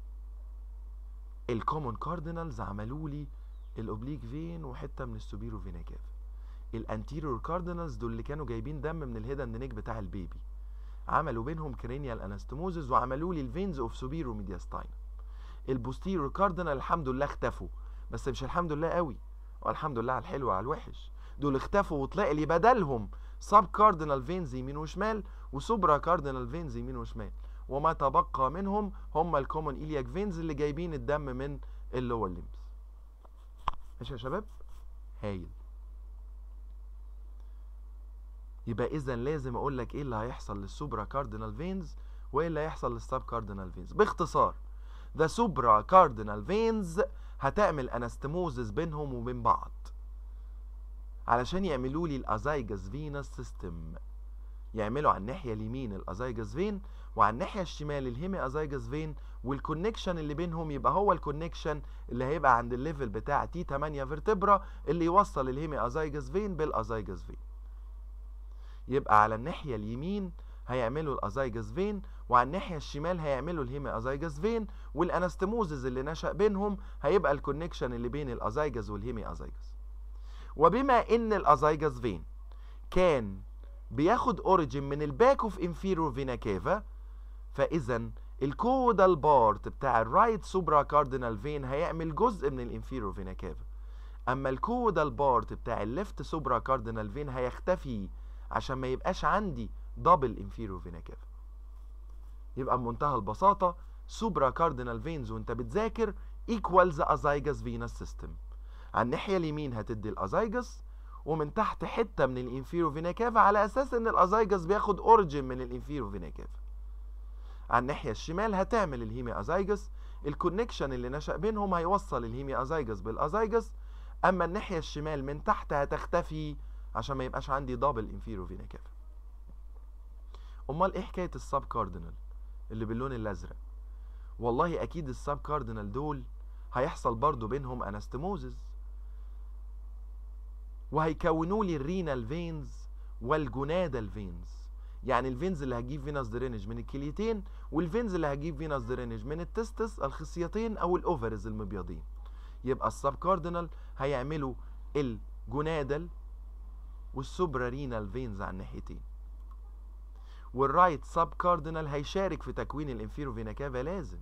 الكومون كاردينالز عملوا لي الاوبليك فين وحته من السوبيرو فينا كافا الانتيريور كاردينالز دول اللي كانوا جايبين دم من الهيد اند نيك بتاع البيبي عملوا بينهم كرينيال انستموزز وعملوا لي الفينز اوف سوبيرو ميدياستاين البوستيريور كاردينال الحمد لله اختفوا بس مش الحمد لله قوي والحمد لله على الحلو وعلى الوحش دول اختفوا وطلع لي بدلهم سب كاردينال فينز يمين وشمال وسوبرا كاردينال فينز يمين وشمال وما تبقى منهم هم الكومون ايلياك فينز اللي جايبين الدم من اللور ليمز ماشي يا شباب هايل يبقى اذا لازم اقول لك ايه اللي هيحصل للسوبرا كاردينال فينز وايه اللي هيحصل للسب كاردينال فينز باختصار ذا سوبرا كاردينال فينز هتعمل انستموزز بينهم وبين بعض علشان يعملوا لي الازايجس فينس سيستم يعملوا على الناحيه اليمين الازايجس فين وعلى الناحيه الشمال الهيمي ازايجس فين والكونكشن اللي بينهم يبقى هو الكونكشن اللي هيبقى عند الليفل بتاع تي 8 فيرتبرا اللي يوصل الهيمي ازايجس فين بالازايجس فين يبقى على الناحيه اليمين هيعملوا الازايجس فين وعلى الناحيه الشمال هيعملوا الهيمي ازايجس فين والانستموزز اللي نشأ بينهم هيبقى الكونكشن اللي بين الازايجس والهيمي ازايجس وبما ان الازايجس فين كان بياخد اوريجين من الباك اوف انفيرور فينا كيفا فاذا الكودال بارت بتاع الرايت سوبرا كاردينال فين هيعمل جزء من الانفيرور فينا كيفا اما الكودال بارت بتاع الليفت سوبرا كاردينال فين هيختفي عشان ما يبقاش عندي دبل انفيرور فينا كيفا يبقى بمنتهى البساطه سوبرا كاردينال فينز وانت بتذاكر ايكوالز ازايجس فينس سيستم على الناحيه اليمين هتدي الازايجس ومن تحت حته من الانفيرو فينا كافا على اساس ان الازايجس بياخد اوريجين من الانفيرو فينا كافا على الناحيه الشمال هتعمل الهيمي ازايجس الكونكشن اللي نشأ بينهم هيوصل الهيمي ازايجس بالازايجس اما الناحيه الشمال من تحت هتختفي عشان ما يبقاش عندي دبل انفيرو فينا كافا امال ايه حكايه السب كاردينال اللي باللون الازرق والله اكيد السب كاردينال دول هيحصل برضو بينهم انستموزز وهيكونوا لي الرينال فينز والجونادال فينز يعني الفينز اللي هتجيب فينس درينج من الكليتين والفينز اللي هتجيب فينس درينج من التستس الخصيتين او الاوفرز المبيضين يبقى السب كاردينال هيعملوا الجونادال والسوبرا رينال فينز على الناحيتين والرايت سب كاردينال هيشارك في تكوين الانفيرو فينا كافا لازم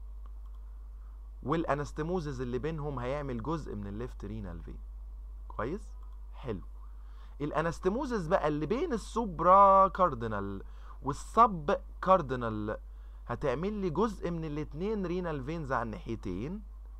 والانستموزز اللي بينهم هيعمل جزء من الليفت رينال فين كويس حلو الانستموزز بقى اللي بين السوبرا كاردينال والسب كاردينال هتعمل لي جزء من الاتنين رينال فينز على الناحيتين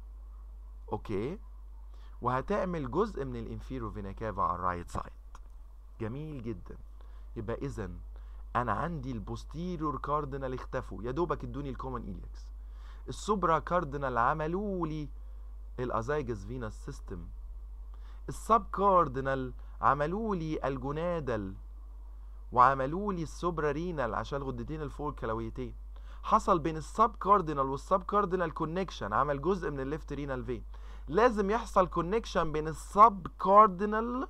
اوكي وهتعمل جزء من الانفيرو فينا كافا على الرايت سايد جميل جدا يبقى اذا انا عندي البوستيريور كاردينال اختفوا يا دوبك ادوني الكومن ايليكس السوبرا كاردينال عملوا لي الازايجس فينس سيستم السب كاردينال عملوا لي الجونادال وعملوا لي السوبرا رينال عشان الغدتين الفوق الكلويتين حصل بين السب كاردينال والسب كاردينال كونكشن عمل جزء من الليفت رينال فين لازم يحصل كونكشن بين السب كاردينال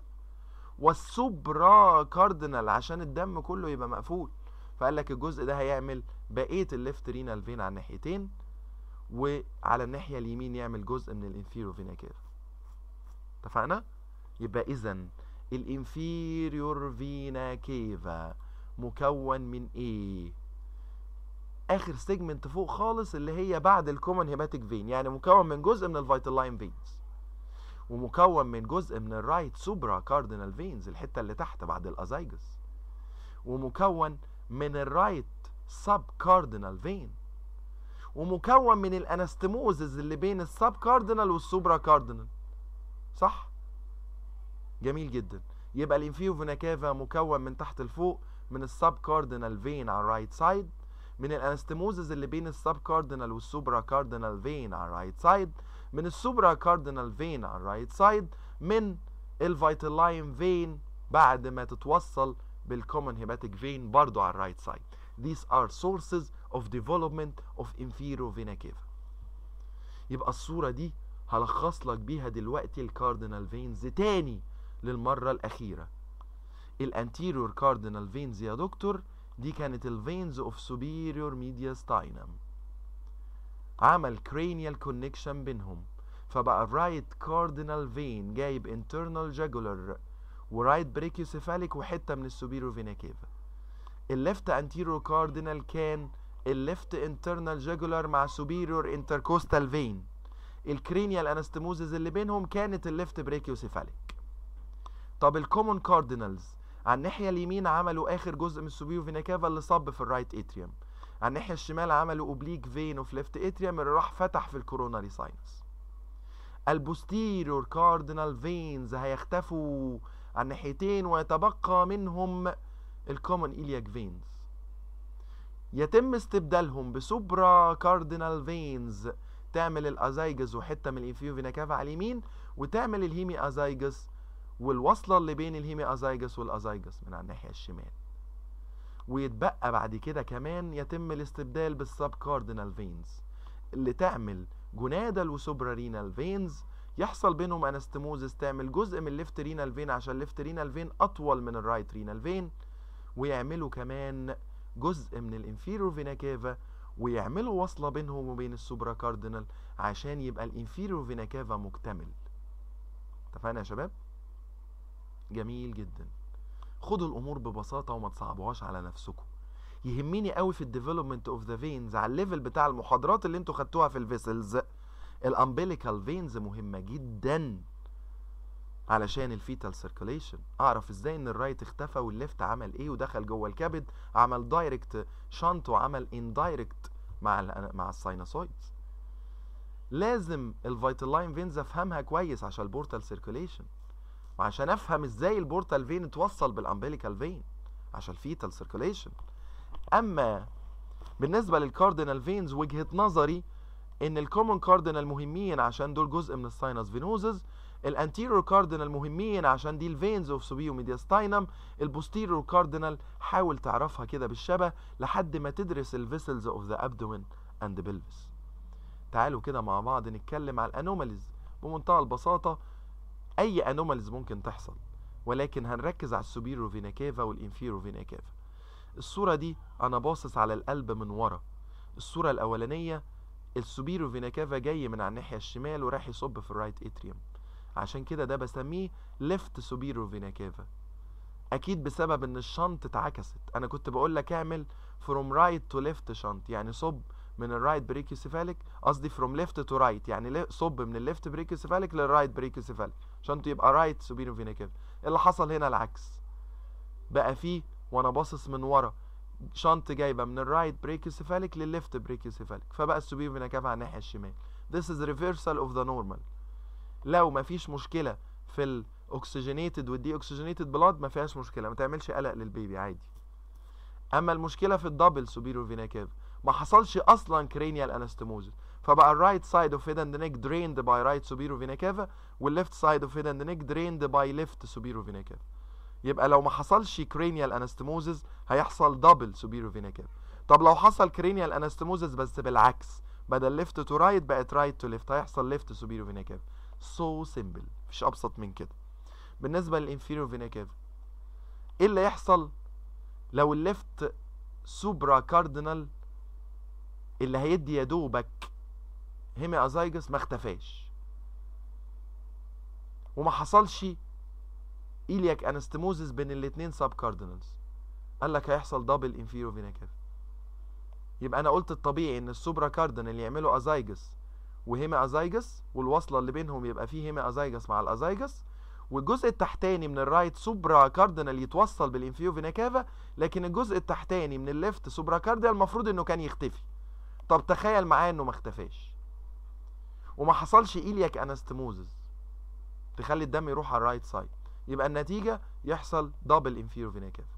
والسوبرا كاردينال عشان الدم كله يبقى مقفول فقال لك الجزء ده هيعمل بقيه الليفت رينال فين على الناحيتين وعلى الناحيه اليمين يعمل جزء من الانفيرو فينا كيف اتفقنا يبقى اذا الانفيريور فينا كيفا مكون من ايه اخر سيجمنت فوق خالص اللي هي بعد الكومن هيباتيك فين يعني مكون من جزء من الفيتالاين فينز ومكون من جزء من الرايت سوبرا كاردينال فينز الحته اللي تحت بعد الازايجس ومكون من الرايت سب كاردينال فين ومكون من الانستموزز اللي بين السب كاردينال والسوبرا كاردينال صح جميل جدا يبقى الانفيو فينا كافا مكون من تحت لفوق من السب كاردينال فين على الرايت سايد من الانستموزز اللي بين السب كاردينال والسوبرا كاردينال فين على الرايت سايد من السوبرا كاردينال فين على الرايت سايد من الفيتالاين فين بعد ما تتوصل بالكومن هيباتيك فين برضو على الرايت سايد these are sources of development of inferior vena cava يبقى الصورة دي هلخص لك بيها دلوقتي الكاردينال فينز تاني للمرة الأخيرة الانتيريور كاردينال فينز يا دكتور دي كانت الفينز اوف superior mediastinum عمل cranial connection بينهم فبقى الرايت كاردينال فين جايب internal jugular ورايت بريكيوسيفاليك وحته من السوبيرو فينا كيفا الليفت انتيريور كاردينال كان الليفت انترنال جاجولار مع سوبيريور انتركوستال فين الكرينيال انستموزز اللي بينهم كانت الليفت بريكيوسيفاليك طب الكومون كاردينالز على الناحيه اليمين عملوا اخر جزء من السوبيرو فينا كافا اللي صب في الرايت اتريوم على الناحيه الشمال عملوا اوبليك فين اوف ليفت اتريوم اللي راح فتح في الكوروناري ساينس البوستيريور كاردينال فينز هيختفوا على الناحيتين ويتبقى منهم الكومن إلياك فينز يتم استبدالهم بسوبرا كاردينال فينز تعمل الازايجس وحته من الانفيو فينا كافا على اليمين وتعمل الهيمي ازايجس والوصله اللي بين الهيمي ازايجس والازايجس من على الناحيه الشمال ويتبقى بعد كده كمان يتم الاستبدال بالسب كاردينال فينز اللي تعمل جونادال وسوبرارينال فينز يحصل بينهم انستموزس تعمل جزء من الليفت رينال فين عشان الليفت رينال فين اطول من الرايت رينال فين ويعملوا كمان جزء من الانفيرور فينا كافا ويعملوا وصلة بينهم وبين السوبرا كاردينال عشان يبقى الانفيرور فينا كافا مكتمل اتفقنا يا شباب جميل جدا خدوا الامور ببساطه وما تصعبوهاش على نفسكم يهمني قوي في الديفلوبمنت اوف ذا فينز على الليفل بتاع المحاضرات اللي انتوا خدتوها في الفيسلز الامبليكال فينز مهمه جدا علشان الفيتال سيركوليشن اعرف ازاي ان الرايت اختفى والليفت عمل ايه ودخل جوه الكبد عمل دايركت شنط وعمل اندايركت مع ال مع الساينوسويدز لازم الفيتالاين فينز افهمها كويس عشان البورتال سيركوليشن وعشان افهم ازاي البورتال فين اتوصل بالامبليكال فين عشان الفيتال سيركوليشن اما بالنسبه للكاردينال فينز وجهه نظري ان الكومن كاردينال مهمين عشان دول جزء من الساينس فينوزز الانتيريور كاردينال مهمين عشان دي الفينز اوف سوبيو ميدياستاينم البوستيريور كاردينال حاول تعرفها كده بالشبه لحد ما تدرس الفيسلز اوف ذا ابدومين اند بلفس تعالوا كده مع بعض نتكلم على الانوماليز بمنتهى البساطه اي انوماليز ممكن تحصل ولكن هنركز على السوبيرو فينا كافا والانفيرو فينا كافا الصوره دي انا باصص على القلب من ورا الصوره الاولانيه السوبيرو فينا كافا جاي من على الناحيه الشمال وراح يصب في الرايت اتريوم عشان كده ده بسميه ليفت سوبيرو فينا كافا اكيد بسبب ان الشنط اتعكست انا كنت بقول لك اعمل فروم رايت تو ليفت شنط يعني صب من الرايت بريكيوسيفاليك قصدي فروم ليفت تو رايت يعني صب من الليفت بريكيوسيفاليك للرايت بريكيوسيفاليك عشان يبقى رايت سوبيرو فينا كافا اللي حصل هنا العكس بقى فيه وانا باصص من ورا شنط جايبه من الرايت بريكيوسيفاليك للليفت بريكيوسيفاليك فبقى السوبيرو فينا كافا على الناحيه الشمال This is reversal of the normal لو مفيش مشكله في الاكسجينيتد والدي اوكسجينيتد بلاد ما فيهاش مشكله ما تعملش قلق للبيبي عادي اما المشكله في الدبل سوبيرو فينا كافا ما حصلش اصلا كرينيال انستموزس فبقى الرايت سايد اوف هيد اند نيك دريند باي رايت سوبيرو فينا كافا والليفت سايد اوف هيد اند نيك دريند باي ليفت سوبيرو فينا كافا يبقى لو ما حصلش كرينيال انستموزس هيحصل دبل سوبيرو فينا كافا طب لو حصل كرينيال انستموزس بس بالعكس بدل ليفت تو رايت بقت رايت تو ليفت هيحصل ليفت سوبيرو فينا كافا سو سيمبل مفيش ابسط من كده بالنسبه للانفيريور فينا كافا ايه اللي يحصل لو الليفت سوبرا كاردينال اللي هيدي يا دوبك هيمي ازايجس ما اختفاش وما حصلش ايلياك انستموزس بين الاثنين سب كاردينالز قال لك هيحصل دبل انفيريور فينا كافا يبقى انا قلت الطبيعي ان السوبرا كاردينال يعملوا ازايجس وهيمي ازايجس والوصله اللي بينهم يبقى فيه هيمي ازايجس مع الازايجس والجزء التحتاني من الرايت سوبرا كاردينال يتوصل بالانفيو فينا كافا لكن الجزء التحتاني من الليفت سوبرا كاردينال المفروض انه كان يختفي طب تخيل معايا انه ما اختفاش وما حصلش ايلياك انستموزز تخلي الدم يروح على الرايت سايد يبقى النتيجه يحصل دبل انفيرو فينا كافا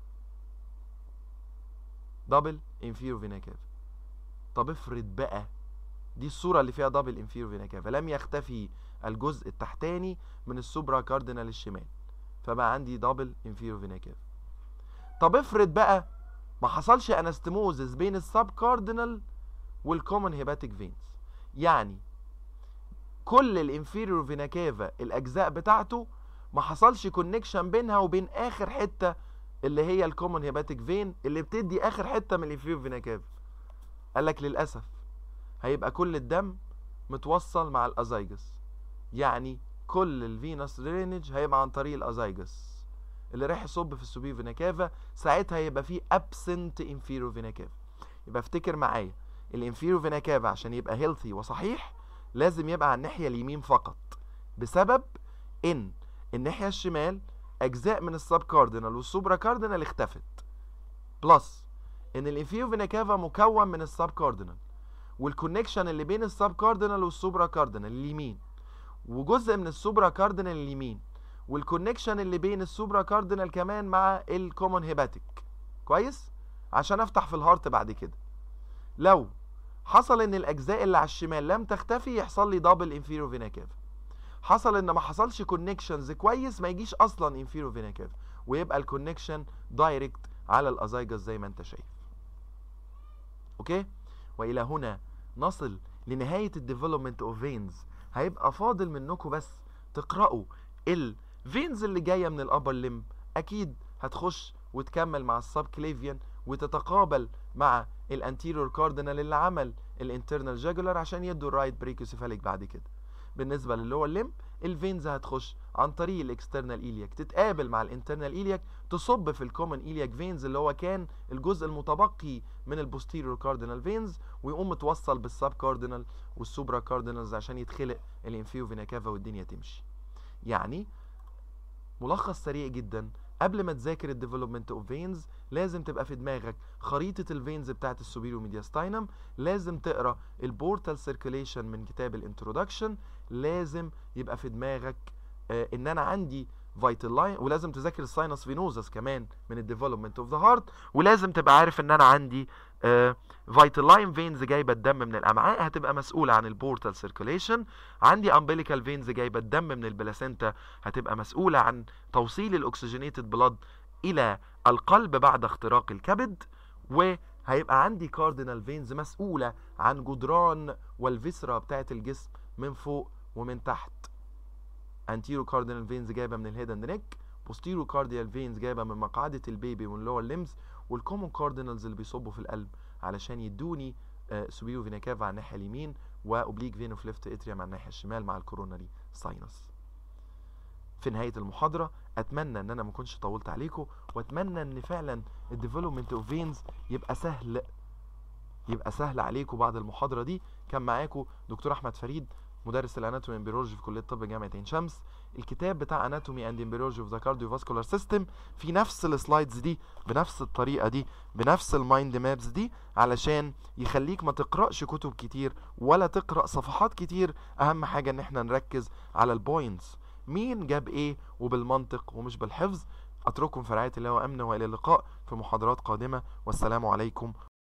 دبل انفيرو فينا كافا طب افرض بقى دي الصوره اللي فيها دبل انفيرو فينا كافا لم يختفي الجزء التحتاني من السوبرا كاردينال الشمال فبقى عندي دبل انفيرو فينا كافا طب افرض بقى ما حصلش انستموزس بين السب كاردينال والكومن هيباتيك فينز يعني كل الانفيريور فينا كافا الاجزاء بتاعته ما حصلش كونكشن بينها وبين اخر حته اللي هي الكومن هيباتيك فين اللي بتدي اخر حته من الانفيريور فينا كافا قال لك للاسف هيبقى كل الدم متوصل مع الازايجس يعني كل الفينوس درينج هيبقى عن طريق الازايجس اللي رايح يصب في السوبير فينا كافا ساعتها يبقى فيه ابسنت انفيرو فينا كافا يبقى افتكر معايا الانفيرو فينا كافا عشان يبقى هيلثي وصحيح لازم يبقى على الناحيه اليمين فقط بسبب ان الناحيه الشمال اجزاء من السب كاردينال والسوبرا كاردينال اختفت بلس ان الانفيرو فينا كافا مكون من السب كاردينال والكونكشن اللي بين السب كاردينال والسوبرا كاردينال اليمين وجزء من السوبرا كاردينال اليمين والكونكشن اللي بين السوبرا كاردينال كمان مع الكومون هيباتيك كويس عشان افتح في الهارت بعد كده لو حصل ان الاجزاء اللي على الشمال لم تختفي يحصل لي دبل انفيرو فينا كافا حصل ان ما حصلش كونكشنز كويس ما يجيش اصلا انفيرو فينا كافا ويبقى الكونكشن دايركت على الازايجس زي ما انت شايف اوكي والى هنا نصل لنهايه الديفلوبمنت اوف فينز هيبقى فاضل منكم بس تقراوا الفينز اللي جايه من الابر ليم اكيد هتخش وتكمل مع السب كليفيان وتتقابل مع الانتيريور كاردينال اللي عمل الانترنال جاجولار عشان يدوا الرايت بريكوسيفاليك بعد كده بالنسبه للور ليم الفينز هتخش عن طريق الاكسترنال ايلياك تتقابل مع الانترنال ايلياك تصب في الكومن ايلياك فينز اللي هو كان الجزء المتبقي من البوستيريور كاردينال فينز ويقوم متوصل بالسب كاردينال والسوبرا كاردينالز عشان يتخلق الانفيو فينا كافا والدنيا تمشي يعني ملخص سريع جدا قبل ما تذاكر الديفلوبمنت اوف فينز لازم تبقى في دماغك خريطه الفينز بتاعت السوبيريو ميدياستاينم لازم تقرا البورتال سيركيليشن من كتاب الانترودكشن لازم يبقى في دماغك آه ان انا عندي فيتال لاين ولازم تذاكر الساينس فينوزس كمان من الديفلوبمنت اوف ذا هارت ولازم تبقى عارف ان انا عندي فيتال لاين فينز جايبه الدم من الامعاء هتبقى مسؤوله عن البورتال سيركيليشن عندي امبليكال فينز جايبه الدم من البلاسينتا هتبقى مسؤوله عن توصيل الاكسجينيتد بلاد الى القلب بعد اختراق الكبد وهيبقى عندي كاردينال فينز مسؤوله عن جدران والفيسرا بتاعه الجسم من فوق ومن تحت anterior cardinal veins جايبه من الهيد اند نيك posterior cardial veins جايبه من مقعده البيبي واللور ليمز والكومون كاردينالز اللي بيصبوا في القلب علشان يدوني سوبيرو فينا كافا على الناحيه اليمين واوبليك فين اوف ليفت اتريوم على الناحيه الشمال مع الكوروناري ساينس في نهايه المحاضره اتمنى ان انا ما اكونش طولت عليكم واتمنى ان فعلا الديفلوبمنت اوف فينز يبقى سهل يبقى سهل عليكم بعد المحاضره دي كان معاكم دكتور احمد فريد مدرس الاناتومي امبريولوجي في كليه طب جامعه عين شمس الكتاب بتاع اناتومي اند امبريولوجي اوف ذا كارديوفاسكولار سيستم في نفس السلايدز دي بنفس الطريقه دي بنفس المايند مابس دي علشان يخليك ما تقراش كتب كتير ولا تقرا صفحات كتير اهم حاجه ان احنا نركز على البوينتس مين جاب ايه وبالمنطق ومش بالحفظ اترككم في رعايه الله وامنه والى اللقاء في محاضرات قادمه والسلام عليكم